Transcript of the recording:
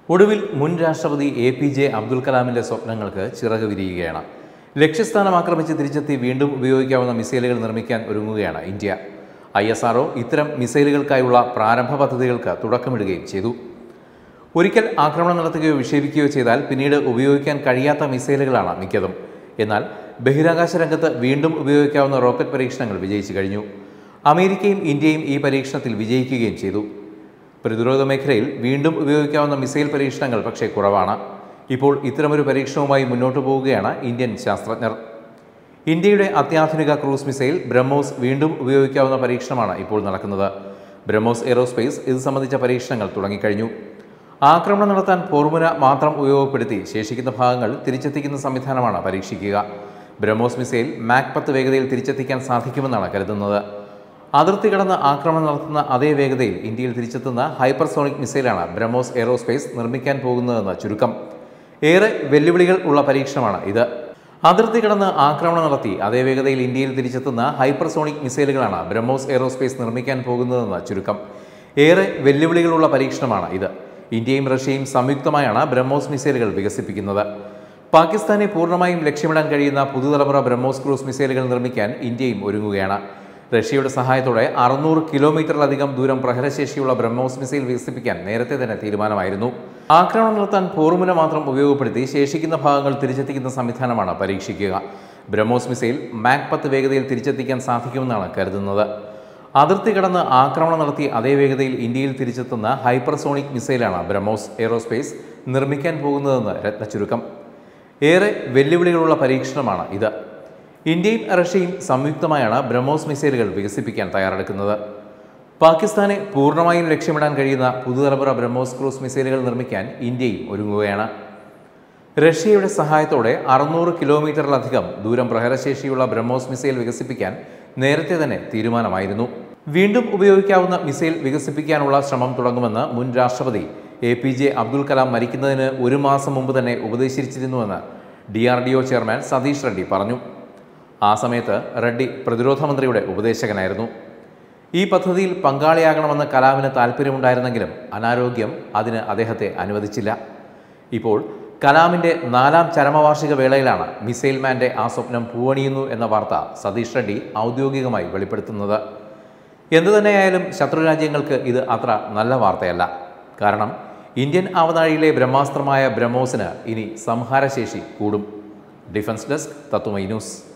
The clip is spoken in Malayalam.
ഒടുവിൽ മുൻ രാഷ്ട്രപതി എ പി ജെ അബ്ദുൽ കലാമിന്റെ സ്വപ്നങ്ങൾക്ക് ചിറക് വിരിയുകയാണ് ലക്ഷ്യസ്ഥാനം ആക്രമിച്ച് തിരിച്ചെത്തി വീണ്ടും ഉപയോഗിക്കാവുന്ന മിസൈലുകൾ നിർമ്മിക്കാൻ ഒരുങ്ങുകയാണ് ഇന്ത്യ ഐ എസ് ആർഒ ഇത്തരം മിസൈലുകൾക്കായുള്ള പ്രാരംഭ പദ്ധതികൾക്ക് തുടക്കമിടുകയും ചെയ്തു ഒരിക്കൽ ആക്രമണം നടത്തുകയോ വിക്ഷേപിക്കുകയോ ചെയ്താൽ പിന്നീട് ഉപയോഗിക്കാൻ കഴിയാത്ത മിസൈലുകളാണ് മിക്കതും എന്നാൽ ബഹിരാകാശ രംഗത്ത് വീണ്ടും ഉപയോഗിക്കാവുന്ന റോക്കറ്റ് പരീക്ഷണങ്ങൾ വിജയിച്ചു കഴിഞ്ഞു അമേരിക്കയും ഇന്ത്യയും ഈ പരീക്ഷണത്തിൽ വിജയിക്കുകയും ചെയ്തു പ്രതിരോധ മേഖലയിൽ വീണ്ടും ഉപയോഗിക്കാവുന്ന മിസൈൽ പരീക്ഷണങ്ങൾ പക്ഷേ കുറവാണ് ഇപ്പോൾ ഇത്തരമൊരു പരീക്ഷണവുമായി മുന്നോട്ടു പോവുകയാണ് ഇന്ത്യൻ ശാസ്ത്രജ്ഞർ ഇന്ത്യയുടെ അത്യാധുനിക ക്രൂസ് മിസൈൽ ബ്രഹ്മോസ് വീണ്ടും ഉപയോഗിക്കാവുന്ന പരീക്ഷണമാണ് ഇപ്പോൾ നടക്കുന്നത് ബ്രഹ്മോസ് എയ്റോസ്പേസ് ഇത് സംബന്ധിച്ച പരീക്ഷണങ്ങൾ തുടങ്ങിക്കഴിഞ്ഞു ആക്രമണം നടത്താൻ ഫോർമുല മാത്രം ഉപയോഗപ്പെടുത്തി ശേഷിക്കുന്ന ഭാഗങ്ങൾ തിരിച്ചെത്തിക്കുന്ന സംവിധാനമാണ് പരീക്ഷിക്കുക ബ്രഹ്മോസ് മിസൈൽ മാക് പത്ത് വേഗതയിൽ തിരിച്ചെത്തിക്കാൻ സാധിക്കുമെന്നാണ് കരുതുന്നത് അതിർത്തി കടന്ന് ആക്രമണം നടത്തുന്ന അതേ വേഗതയിൽ ഇന്ത്യയിൽ തിരിച്ചെത്തുന്ന ഹൈപ്പർസോണിക് മിസൈലാണ് ബ്രഹ്മോസ് എയ്റോസ്പേസ് നിർമ്മിക്കാൻ പോകുന്നതെന്ന് ചുരുക്കം ഏറെ വെല്ലുവിളികൾ ഉള്ള പരീക്ഷണമാണ് ഇത് അതിർത്തി കടന്ന് ആക്രമണം നടത്തി അതേ വേഗതയിൽ ഇന്ത്യയിൽ തിരിച്ചെത്തുന്ന ഹൈപ്പർസോണിക് മിസൈലുകളാണ് ബ്രഹ്മോസ് എയ്റോസ്പേസ് നിർമ്മിക്കാൻ പോകുന്നതെന്ന് ചുരുക്കം ഏറെ വെല്ലുവിളികളുള്ള പരീക്ഷണമാണ് ഇത് ഇന്ത്യയും റഷ്യയും സംയുക്തമായാണ് ബ്രഹ്മോസ് മിസൈലുകൾ വികസിപ്പിക്കുന്നത് പാകിസ്ഥാനെ പൂർണ്ണമായും ലക്ഷ്യമിടാൻ കഴിയുന്ന പുതുതലമുറ ബ്രഹ്മോസ് ക്രൂസ് മിസൈലുകൾ നിർമ്മിക്കാൻ ഇന്ത്യയും ഒരുങ്ങുകയാണ് റഷ്യയുടെ സഹായത്തോടെ അറുന്നൂറ് കിലോമീറ്ററിലധികം ദൂരം പ്രഹരശേഷിയുള്ള ബ്രഹ്മോസ് മിസൈൽ വികസിപ്പിക്കാൻ നേരത്തെ തന്നെ തീരുമാനമായിരുന്നു ആക്രമണം നടത്താൻ ഫോർമുല മാത്രം ഉപയോഗപ്പെടുത്തി ശേഷിക്കുന്ന ഭാഗങ്ങൾ തിരിച്ചെത്തിക്കുന്ന സംവിധാനമാണ് പരീക്ഷിക്കുക ബ്രഹ്മോസ് മിസൈൽ മാക് പത്ത് വേഗതയിൽ തിരിച്ചെത്തിക്കാൻ സാധിക്കുമെന്നാണ് കരുതുന്നത് അതിർത്തി കടന്ന് ആക്രമണം നടത്തി അതേ വേഗതയിൽ ഇന്ത്യയിൽ തിരിച്ചെത്തുന്ന ഹൈപ്പർസോണിക് മിസൈലാണ് ബ്രഹ്മോസ് എയ്റോസ്പേസ് നിർമ്മിക്കാൻ പോകുന്നതെന്ന് രത്നചുരുക്കം ഏറെ വെല്ലുവിളികളുള്ള പരീക്ഷണമാണ് ഇത് ഇന്ത്യയും റഷ്യയും സംയുക്തമായാണ് ബ്രഹ്മോസ് മിസൈലുകൾ വികസിപ്പിക്കാൻ തയ്യാറെടുക്കുന്നത് പാകിസ്ഥാനെ പൂർണ്ണമായും ലക്ഷ്യമിടാൻ കഴിയുന്ന പുതുതലമുറ ബ്രഹ്മോസ് ക്രൂസ് മിസൈലുകൾ നിർമ്മിക്കാൻ ഇന്ത്യയും ഒരുങ്ങുകയാണ് റഷ്യയുടെ സഹായത്തോടെ അറുന്നൂറ് കിലോമീറ്ററിലധികം ദൂരം പ്രഹരശേഷിയുള്ള ബ്രഹ്മോസ് മിസൈൽ വികസിപ്പിക്കാൻ നേരത്തെ തന്നെ തീരുമാനമായിരുന്നു വീണ്ടും ഉപയോഗിക്കാവുന്ന മിസൈൽ വികസിപ്പിക്കാനുള്ള ശ്രമം തുടങ്ങുമെന്ന് മുൻ രാഷ്ട്രപതി A P J Abdul Kalam മരിക്കുന്നതിന് ഒരു മാസം മുമ്പ് തന്നെ ഉപദേശിച്ചിരുന്നുവെന്ന് D R D O chairman Satheesh Reddy പറഞ്ഞു ആ സമയത്ത് റെഡ്ഡി പ്രതിരോധ മന്ത്രിയുടെ ഉപദേശകനായിരുന്നു ഈ പദ്ധതിയിൽ പങ്കാളിയാകണമെന്ന് കലാമിന് താല്പര്യമുണ്ടായിരുന്നെങ്കിലും അനാരോഗ്യം അതിന് അദ്ദേഹത്തെ അനുവദിച്ചില്ല ഇപ്പോൾ കലാമിൻ്റെ നാലാം ചരമവാർഷിക വേളയിലാണ് മിസൈൽ മാൻ്റെ ആ സ്വപ്നം പൂവണിയുന്നു എന്ന വാർത്ത സതീഷ് റെഡ്ഡി ഔദ്യോഗികമായി വെളിപ്പെടുത്തുന്നത് എന്തുതന്നെയായാലും ശത്രുരാജ്യങ്ങൾക്ക് ഇത് അത്ര നല്ല വാർത്തയല്ല കാരണം ഇന്ത്യൻ ആവനാഴിയിലെ ബ്രഹ്മാസ്ത്രമായ ബ്രഹ്മോസിന് ഇനി സംഹാരശേഷി കൂടും ഡിഫൻസ് ഡെസ്ക് തത്വമൈ ന്യൂസ്